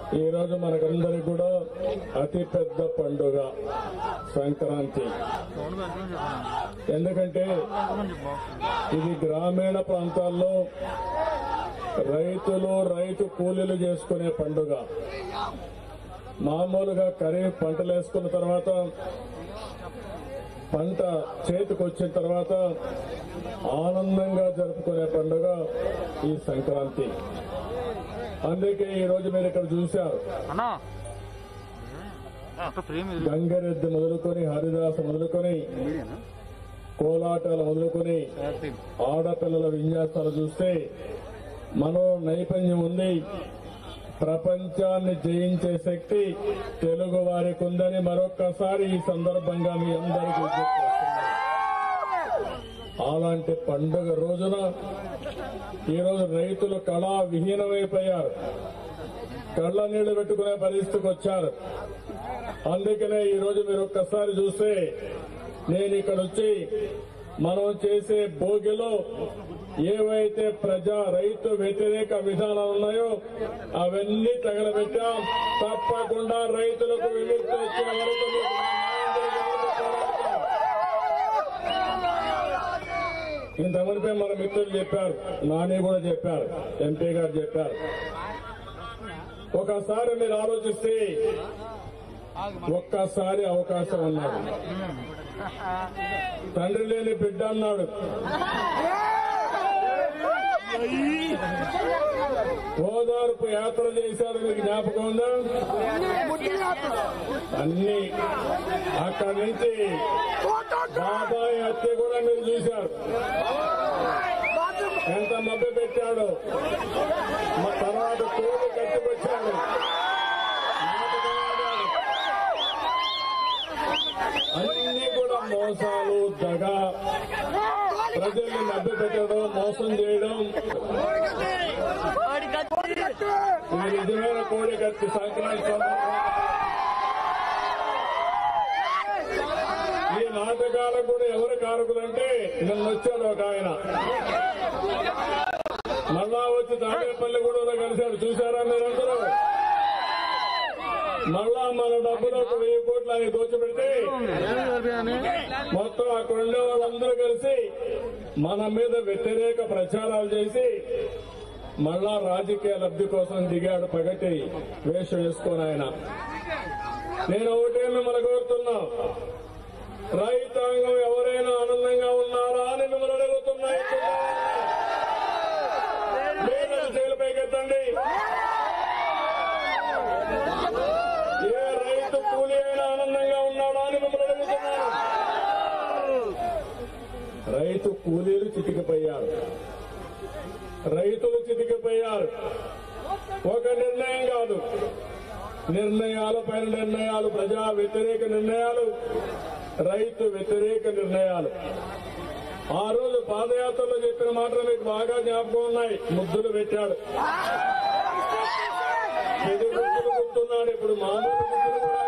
ఈ రోజు మనకందరికి కూడా అతి పెద్ద పండుగ సంక్రాంతి ఎందుకంటే ఇది గ్రామీణ ప్రాంతాల్లో రైతులు రైతు కూలీలు చేసుకునే పండుగ మామూలుగా ఖరీఫ్ పంటలు వేసుకున్న తర్వాత పంట చేతికి వచ్చిన తర్వాత ఆనందంగా జరుపుకునే పండుగ ఈ సంక్రాంతి అందుకే ఈ రోజు మీరు ఇక్కడ చూశారు అన్నా అక్క ఫ్రేమ్ ఇది గంగరెద్దు మొదలుకొని హరిదాస మొదలుకొని మీడియానా కోలాటాలు మొదలుకొని ఆడపిల్లల విన్యాసాలు చూస్తే మనో నైపుణ్యం ఉంది ప్రపంచాన్ని జయించే శక్తి తెలుగు వారికి ఉందని మరొక్కసారి ఈ సందర్భంగా మీ అందరికీ విజ్ఞప్తి చేస్తున్నాను. అలాంటి పండుగ రోజున ఈరోజు రైతులు కళా విహీనమైపోయారు కళ్ళ నీళ్లు పెట్టుకునే పరిస్థితికి వచ్చారు అందుకనే ఈ రోజు మీరు ఒక్కసారి చూస్తే నేను ఇక్కడ వచ్చి మనం చేసే భోగిలో ఏవైతే ప్రజా రైతు వ్యతిరేక విధానాలు ఉన్నాయో అవన్నీ తగలబెట్టాం తప్పకుండా రైతులకు విముక్తి వచ్చే వరకు మీకు న్యాయం జరిగే వరకు పోరాడతాం. ఇంతమందిపై మన మిత్రులు చెప్పారు నాని కూడా చెప్పారు ఎంపీ గారు చెప్పారు ఒకసారి మీరు ఆలోచిస్తే ఒక్కసారి అవకాశం అన్నాడు తండ్రి లేని బిడ్డ అన్నాడు ఓదార్పు యాత్ర చేశారు మీకు జ్ఞాపకం ఉందా అన్ని అక్కడి నుంచి బాబాయ్ హత్య కూడా మీరు చూశారు ఎంత మభ్య పెట్టాడో మా తర్వాత కోడి కట్టుకొచ్చాడు నాటకమాడాడు. అన్ని కూడా మోసాలు దగ ప్రజల్ని మభ్య పెట్టడం మోసం చేయడం ఇది నిజమైన కోడి కత్తి సంక్రాంతి సందర్భంగా ఈ నాటకాలకు కూడా ఎవరు కారకులంటే నిన్న వచ్చాడు ఒక ఆయన మళ్ళా వచ్చి తాడేపల్లి కూడా కలిశాడు చూసారా మీరందరూ మళ్ళా మన డబ్బులు ఒక వెయ్యి కోట్లు అని దోచిపెడితే మొత్తం అక్కడ ఉండే వాళ్ళందరూ కలిసి మన మీద వ్యతిరేక ప్రచారాలు చేసి మళ్ళా రాజకీయ లబ్ధి కోసం దిగాడు పగటి వేషం వేసుకొని ఆయన నేను ఒకటే మిమ్మల్ని కోరుతున్నా రైతాంగం ఎవరైనా ఆనందంగా ఉన్నారా అని మిమ్మల్ని అడుగుతున్నా లేదా జైలుపైకి ఎత్తండి ఏ రైతు కూలి అయినా ఆనందంగా ఉన్నాడా అని మిమ్మల్ని అడుగుతున్నాను రైతు కూలీలు చితికిపోయారు రైతులు చితికిపోయారు ఒక నిర్ణయం కాదు నిర్ణయాలు పైన నిర్ణయాలు ప్రజా వ్యతిరేక నిర్ణయాలు రైతు వ్యతిరేక నిర్ణయాలు ఆ రోజు పాదయాత్రలో చెప్పిన మాటలు మీకు బాగా జ్ఞాపకం ఉన్నాయి ముద్దులు పెట్టాడు ఇది ముద్దులు గుర్తున్నాడు ఇప్పుడు మామూలు ముద్దులు కూడా